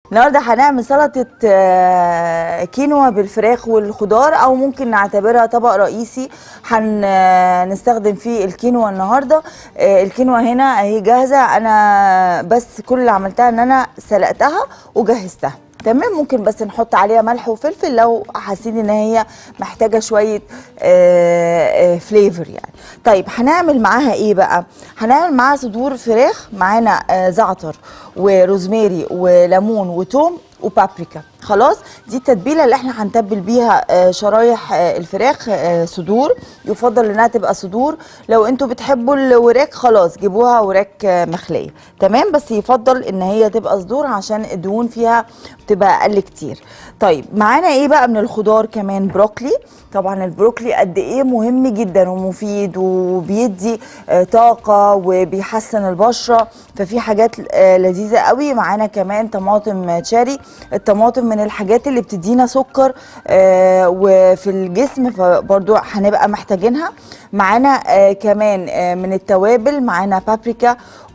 النهارده هنعمل سلطه آه، كينوا بالفراخ والخضار او ممكن نعتبرها طبق رئيسي هنستخدم فيه الكينوا النهارده آه، الكينوا هنا اهي جاهزه انا بس كل اللي عملتها ان انا سلقتها وجهزتها تمام ممكن بس نحط عليها ملح وفلفل لو حاسين ان هي محتاجه شويه فليفر يعني طيب هنعمل معاها ايه بقى هنعمل معاها صدور فراخ معانا آه، زعتر وروزماري وليمون وتوم وبابريكا خلاص دي التتبيله اللي احنا هنتبل بيها آه، شرايح آه، الفراخ آه، صدور يفضل انها تبقى صدور لو انتوا بتحبوا الوراك خلاص جيبوها وراك آه، مخليه تمام بس يفضل ان هي تبقى صدور عشان الدهون فيها بتبقى اقل كتير طيب معانا ايه بقى من الخضار كمان بروكلي طبعا البروكلي قد ايه مهم جدا ومفيد وبيدي آه، طاقه وبيحسن البشره ففي حاجات آه، لذيذه قوي معانا كمان طماطم تشاري الطماطم من الحاجات اللي بتدينا سكر آه، وفي الجسم فبرضو هنبقى محتاجينها معانا آه، كمان آه، من التوابل معانا بابريكا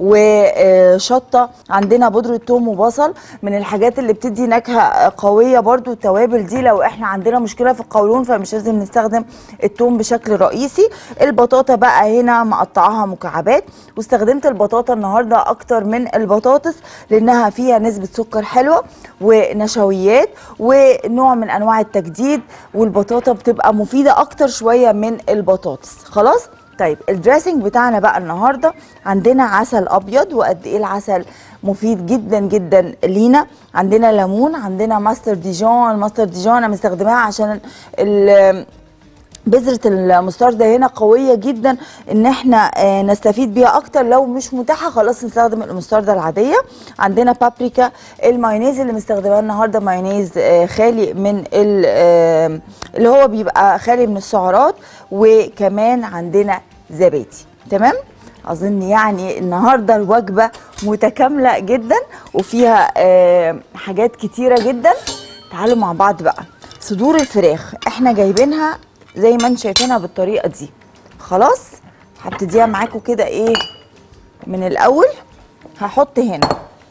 وشطه عندنا بودره ثوم وبصل من الحاجات اللي بتدي نكهه قويه برضو التوابل دي لو احنا عندنا مشكله في القولون فمش لازم نستخدم الثوم بشكل رئيسي البطاطا بقى هنا مقطعاها مكعبات واستخدمت البطاطا النهارده اكتر من البطاطس لانها فيها نسبه سكر حلوه ونشويات ونوع من انواع التجديد والبطاطا بتبقى مفيده اكتر شويه من البطاطس خلاص طيب الدريسنج بتاعنا بقى النهارده عندنا عسل ابيض وقد ايه العسل مفيد جدا جدا لينا عندنا ليمون عندنا ماستر ديجون الماستر ديجون انا مستخدماها عشان ال- بذرة المستردة هنا قوية جدا ان احنا آه، نستفيد بيها اكتر لو مش متاحة خلاص نستخدم المستردة العادية عندنا بابريكا المايونيز اللي مستخدماه النهاردة مايونيز آه، خالي من ال- آه، اللي هو بيبقى خالي من السعرات وكمان عندنا زبادي تمام اظن يعني النهارده الوجبه متكامله جدا وفيها آه، حاجات كتيره جدا تعالوا مع بعض بقى صدور الفراخ احنا جايبينها زي ما انتم شايفينها بالطريقه دي خلاص هبتديها معاكم كده ايه من الاول هحط هنا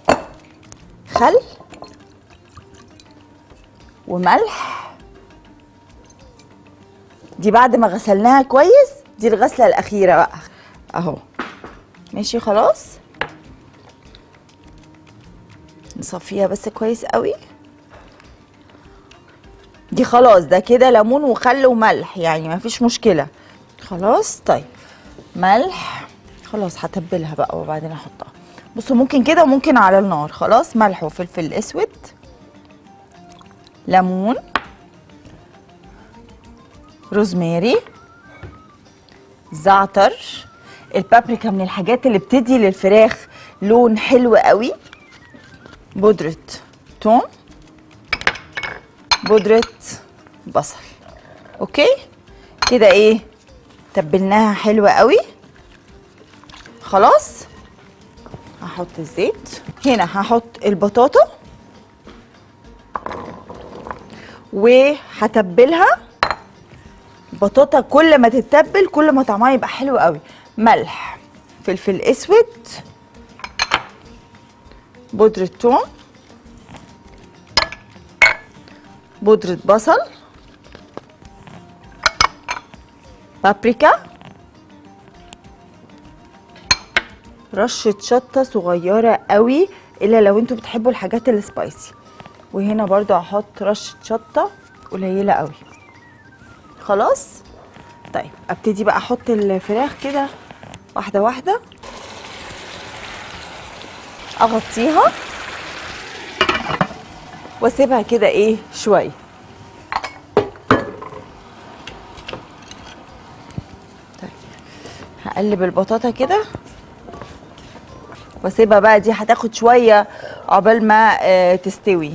خل وملح دي بعد ما غسلناها كويس دي الغسله الاخيره بقى اهو ماشي خلاص نصفيها بس كويس قوي دي خلاص ده كده ليمون وخل وملح يعني ما فيش مشكله خلاص طيب ملح خلاص هتبلها بقى وبعدين احطها بصوا ممكن كده وممكن على النار خلاص ملح وفلفل اسود ليمون روزماري زعتر البابريكا من الحاجات اللي بتدي للفراخ لون حلو قوي بودرة توم بودرة بصل اوكي كده ايه تبلناها حلوة قوي خلاص هحط الزيت هنا هحط البطاطا وهتبلها البطاطا كل ما تتبل كل ما طعمها يبقى حلو قوي ملح فلفل اسود بودرة ثوم بودرة بصل بابريكا رشة شطة صغيرة قوي الا لو انتوا بتحبوا الحاجات السبايسي وهنا برضو هحط رشة شطة قليلة قوي خلاص طيب ابتدي بقى احط الفراخ كده واحدة واحدة اغطيها واسيبها كده ايه شويه طيب هقلب البطاطا كده واسيبها بقى دي هتاخد شويه عقبال ما آه، تستوي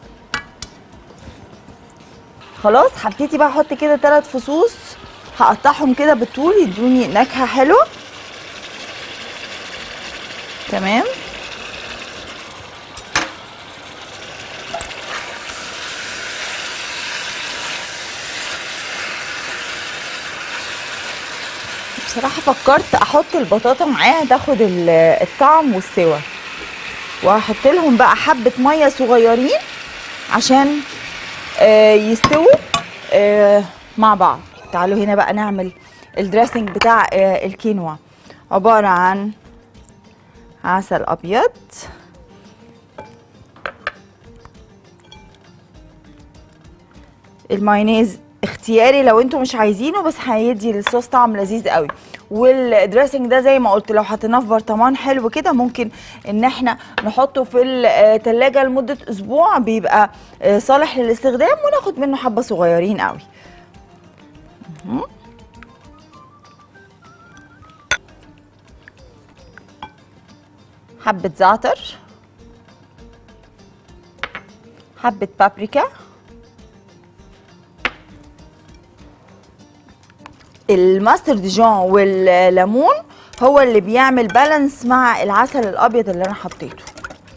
خلاص هبتدي بقى احط كده ثلاث فصوص هقطعهم كده بالطول يدوني نكهه حلوه تمام بصراحة فكرت احط البطاطا معاها تاخد ال- الطعم والسوا وهحط لهم بقى حبه ميه صغيرين عشان آه، يستووا آه، مع بعض تعالوا هنا بقى نعمل الدريسنج بتاع آه، الكينوا عباره عن عسل ابيض المايونيز اختياري لو انتوا مش عايزينه بس هيدي للصوص طعم لذيذ قوي والدريسنج ده زي ما قلت لو حطيناه في برطمان حلو كده ممكن ان احنا نحطه في التلاجة لمدة اسبوع بيبقى آه، صالح للاستخدام وناخد منه حبة صغيرين قوي مهم. حبة زعتر حبة بابريكا الماستر ديجون والليمون هو اللي بيعمل بالانس مع العسل الابيض اللي انا حطيته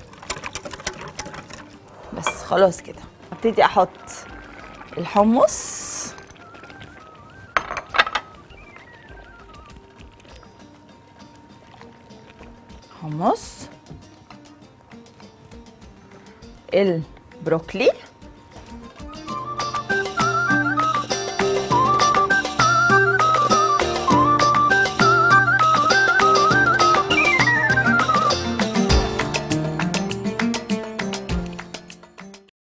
بس خلاص كده ابتدي احط الحمص حمص البروكلي